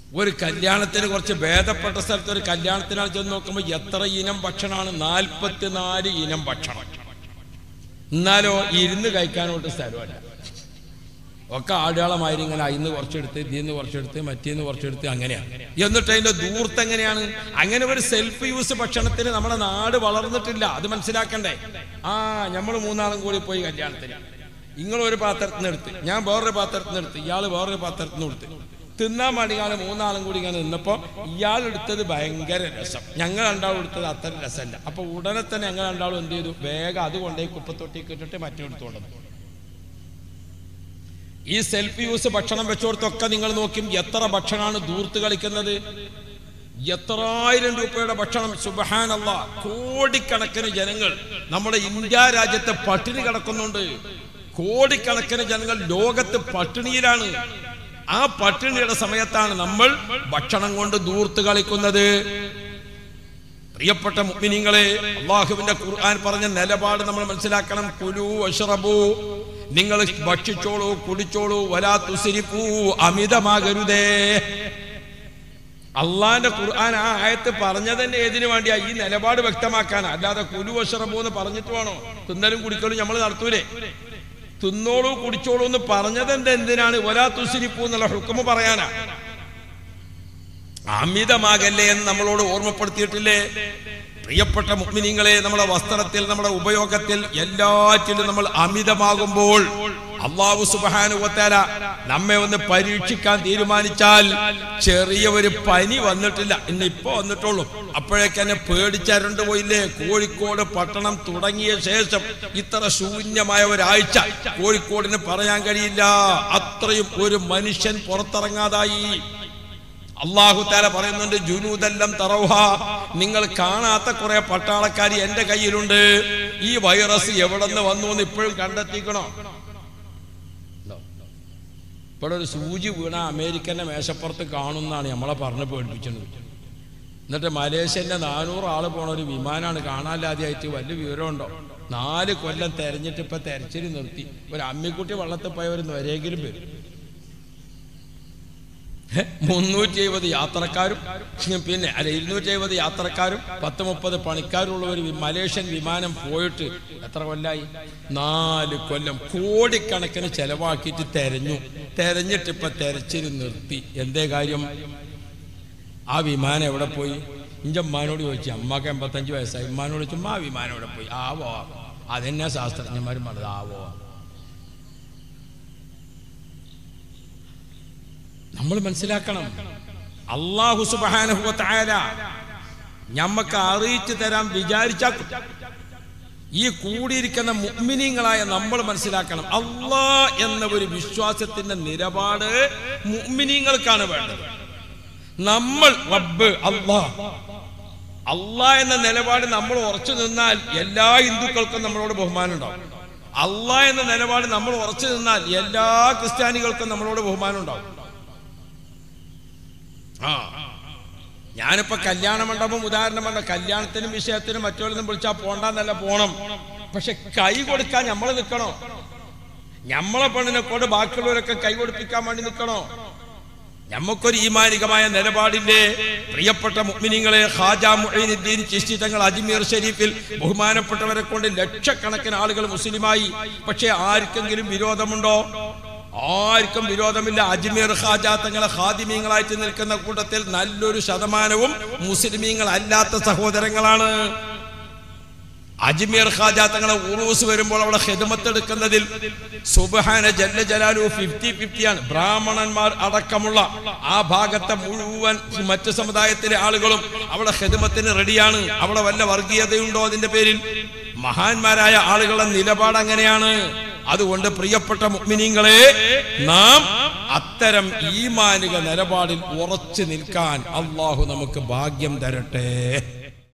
ഒരു കല്യാണത്തിന് കുറച്ച് ഭേദപ്പെട്ട സ്ഥലത്ത് ഒരു കല്യാണത്തിനാണ് ചെന്ന് നോക്കുമ്പോൾ എത്ര ഇനം ഭക്ഷണമാണ് നാൽപ്പത്തിനാല് ഇനം ഭക്ഷണം എന്നാലോ ഇരുന്ന് കഴിക്കാനോട്ട് സ്ഥലമല്ല ഒക്കെ ആടുകളമാതിരി ഇങ്ങനെ അതിന്ന് കുറച്ചെടുത്ത് ഇതിന്ന് കുറച്ചെടുത്ത് മറ്റേന്ന് കുറച്ചെടുത്ത് അങ്ങനെയാണ് എന്നിട്ട് അതിന്റെ ദൂർത്ത് എങ്ങനെയാണ് അങ്ങനെ ഒരു സെൽഫ് യൂസ് ഭക്ഷണത്തിന് നമ്മുടെ നാട് വളർന്നിട്ടില്ല അത് മനസ്സിലാക്കണ്ടേ ആ നമ്മൾ മൂന്നാളും കൂടി പോയി കല്യാണത്തിന് നിങ്ങൾ ഒരു പാത്രത്തിൽ നിന്ന് എടുത്ത് ഞാൻ വേറൊരു പാത്രത്തിൽ നിന്ന് എടുത്ത് ഇയാൾ വേറൊരു പാത്രത്തിൽ നിന്ന് എടുത്ത് തിന്നാൻ വേണ്ടി ഇയാൾ മൂന്നാളും കൂടി ഇങ്ങനെ നിന്നപ്പോൾ ഇയാൾ എടുത്തത് ഭയങ്കര രസം ഞങ്ങൾ രണ്ടാളും എടുത്തത് അത്ര രസമല്ല അപ്പൊ ഉടനെ തന്നെ ഞങ്ങൾ രണ്ടാളും എന്ത് ചെയ്തു വേഗം അത് കൊണ്ടുപോയി കുപ്പത്തൊട്ടിക്ക് ഇട്ടിട്ട് മറ്റേ എടുത്തുകൊണ്ട് വന്നു ഈ സെൽഫ് യൂസ് ഭക്ഷണം വെച്ചോടത്തൊക്കെ നിങ്ങൾ നോക്കും എത്ര ഭക്ഷണമാണ് ദൂർത്ത് കളിക്കുന്നത് എത്രായിരം രൂപയുടെ ഭക്ഷണം സുബഹാനല്ല കോടിക്കണക്കിന് ജനങ്ങൾ നമ്മുടെ ഇന്ത്യ രാജ്യത്തെ പട്ടിണി കിടക്കുന്നുണ്ട് കോടിക്കണക്കിന് ജനങ്ങൾ ലോകത്ത് പട്ടിണിയിലാണ് ആ പട്ടിണിയുടെ സമയത്താണ് നമ്മൾ ഭക്ഷണം കൊണ്ട് ദൂർത്ത് കളിക്കുന്നത് പ്രിയപ്പെട്ട മുഅ്മിനീങ്ങളെ അള്ളാഹുവിന്റെ ഖുർആൻ പറഞ്ഞ നിലപാട് നമ്മൾ മനസ്സിലാക്കണം കുലു അഷ്റബു നിങ്ങൾ ഭക്ഷിച്ചോളൂ കുടിച്ചോളൂ വലാ തുസിരിപ്പൂ അമിതമാകരുതേ അള്ളാന്റെ ഖുർആൻ ആ ആയത്ത് പറഞ്ഞത് തന്നെ ഏതിനു വേണ്ടിയാ ഈ നിലപാട് വ്യക്തമാക്കാനാ അല്ലാതെ കുലു അഷ്റബു എന്ന് പറഞ്ഞിട്ട് വേണോ തിന്നലും കുടിക്കലും നമ്മൾ നടത്തൂലേ തിന്നോളൂ കുടിച്ചോളൂ എന്ന് പറഞ്ഞത് എന്ത് എന്തിനാണ് ഒരാ തുസിരിപ്പൂ എന്നുള്ള ഹുക്കുമ പറയാനാ അമിതമാകല്ലേ എന്ന് നമ്മളോട് ഓർമ്മപ്പെടുത്തിയിട്ടില്ലേ പ്രിയപ്പെട്ട മുഗ്മിനിങ്ങളെ നമ്മുടെ വസ്ത്രത്തിൽ നമ്മുടെ ഉപയോഗത്തിൽ എല്ലാറ്റിലും നമ്മൾ അമിതമാകുമ്പോൾ അള്ളാഹു സുബാനുവത്തേല നമ്മെ ഒന്ന് പരീക്ഷിക്കാൻ തീരുമാനിച്ചാൽ ചെറിയ ഒരു പനി വന്നിട്ടില്ല ഇന്ന് ഇപ്പൊ വന്നിട്ടുള്ളൂ അപ്പോഴേക്കെന്നെ പേടിച്ചരണ്ടു പോയില്ലേ കോഴിക്കോട് പട്ടണം തുടങ്ങിയ ശേഷം ഇത്ര ശൂന്യമായ ഒരാഴ്ച കോഴിക്കോടിന് പറയാൻ കഴിയില്ല അത്രയും ഒരു മനുഷ്യൻ പുറത്തിറങ്ങാതായി അള്ളാഹു താല പറയുന്നുണ്ട് ജുനൂദല്ലം തറൗഹ നിങ്ങൾ കാണാത്ത കുറെ പട്ടാളക്കാരി എന്റെ കയ്യിലുണ്ട് ഈ വൈറസ് എവിടെ നിന്ന് വന്നു എന്ന് ഇപ്പോഴും കണ്ടെത്തിക്കണോ ഇപ്പോഴൊരു സൂചി വീണ അമേരിക്കന്റെ മേശപ്പുറത്ത് കാണുന്നാണ് നമ്മളെ പറഞ്ഞ് പേടിപ്പിച്ചത് എന്നിട്ട് മലേഷ്യന്റെ നാനൂറ് ആള് പോണ ഒരു വിമാനമാണ് കാണാനില്ലാതെയായിട്ട് വലിയ വിവരമുണ്ടോ നാല് കൊല്ലം തെരഞ്ഞിട്ട് ഇപ്പൊ തെരച്ചിൽ നിർത്തി ഒരു അമ്മിക്കുട്ടി വള്ളത്തിൽ പോയ ഒരു വരെയെങ്കിലും വരും മുന്നൂറ്റി എഴുപത് യാത്രക്കാരും പിന്നെ അല്ല ഇരുന്നൂറ്റി എഴുപത് യാത്രക്കാരും പത്ത് മുപ്പത് പണിക്കാരുള്ള ഒരു വി- മലേഷ്യൻ വിമാനം പോയിട്ട് എത്ര കൊല്ലായി നാല് കൊല്ലം കോടിക്കണക്കിന് ചെലവാക്കിയിട്ട് തെരഞ്ഞു തെരഞ്ഞിട്ട് ഇപ്പൊ തെരച്ചിൽ നിർത്തി എന്തേ കാര്യം ആ വിമാനം എവിടെ പോയി ഇഞ്ച അമ്മാനോട് ചോദിച്ചു അമ്മക്ക് എൺപത്തഞ്ച് വയസ്സായി ഉമ്മാനോട് ചോദിച്ചു ആ വിമാനം എവിടെ പോയി ആവോ അതെന്നെ ശാസ്ത്രജ്ഞന്മാരും പറഞ്ഞത് ആവോ നമ്മൾ മനസ്സിലാക്കണം അള്ളാഹു സുബാനുഭവത്തായ ഞമ്മക്ക് അറിയിച്ചു തരാൻ വിചാരിച്ചാൽ ഈ കൂടിയിരിക്കുന്ന മുഅ്മിനീങ്ങളായ നമ്മൾ മനസ്സിലാക്കണം അള്ളാ എന്ന ഒരു വിശ്വാസത്തിന്റെ നിലപാട് മുഅ്മിനീങ്ങൾക്കാണ് വേണ്ടത് നമ്മൾ റബ്ബ് അള്ളാ അള്ളാ എന്ന നിലപാട് നമ്മൾ ഉറച്ചു നിന്നാൽ എല്ലാ ഹിന്ദുക്കൾക്കും നമ്മളോട് ബഹുമാനം ഉണ്ടാവും അള്ളാ എന്ന നിലപാട് നമ്മൾ ഉറച്ചു നിന്നാൽ എല്ലാ ക്രിസ്ത്യാനികൾക്കും നമ്മളോട് ബഹുമാനം ഉണ്ടാവും ആ ഞാനിപ്പോ കല്യാണ മണ്ഡപം ഉദാഹരണം പറഞ്ഞ കല്യാണത്തിനും വിഷയത്തിനും മറ്റൊന്നും വിളിച്ചാൽ പോണ്ടെന്നല്ല പോണം പക്ഷെ കൈ കൊടുക്കാൻ നമ്മൾ നിൽക്കണോ നമ്മളെ പെണ്ണിനെ കൊണ്ട് ബാക്കിയുള്ളവരൊക്കെ കൈ കൊടുപ്പിക്കാൻ വേണ്ടി നിൽക്കണോ നമുക്കൊരു ഈമാനികമായ നിലപാടില്ലേ പ്രിയപ്പെട്ട മുഅ്മിനീങ്ങളെ ഖാജ മുഈനുദ്ദീൻ ചിശ്തി തങ്ങൾ അജ്മീർ ഷരീഫിൽ ബഹുമാനപ്പെട്ടവരെ കൊണ്ട് ലക്ഷക്കണക്കിന് ആളുകൾ മുസ്ലിമായി പക്ഷേ ആർക്കെങ്കിലും വിരോധമുണ്ടോ ആർക്കും വിരോധമില്ല അജ്മീർ ഖാജ തങ്ങളെ ഖാദിമീങ്ങളായിട്ട് നിൽക്കുന്ന കൂട്ടത്തിൽ നല്ലൊരു ശതമാനവും മുസ്ലിമീങ്ങൾ അല്ലാത്ത സഹോദരങ്ങളാണ് അജ്മീർ ഖാജ തങ്ങളെ ഉറൂസ് വരുമ്പോൾ അവിടെ ഹിദമത്ത് എടുക്കുന്നതിൽ സുബഹാന ജല്ല ജലാലു ഫിഫ്റ്റി ഫിഫ്റ്റിയാണ് ബ്രാഹ്മണന്മാർ അടക്കമുള്ള ആ ഭാഗത്തെ മുഴുവൻ മറ്റു സമുദായത്തിലെ ആളുകളും അവിടെ ഹിദമത്തിന് റെഡിയാണ് അവിടെ വല്ല വർഗീയതയുണ്ടോ അതിന്റെ പേരിൽ മഹാന്മാരായ ആളുകളുടെ നിലപാട് അങ്ങനെയാണ് അതുകൊണ്ട് പ്രിയപ്പെട്ട മുഅ്മിനീങ്ങളെ നാം അത്തരം ഈമാനിക നിലപാടിൽ ഉറച്ചു നിൽക്കാൻ അള്ളാഹു നമുക്ക് ഭാഗ്യം തരട്ടെ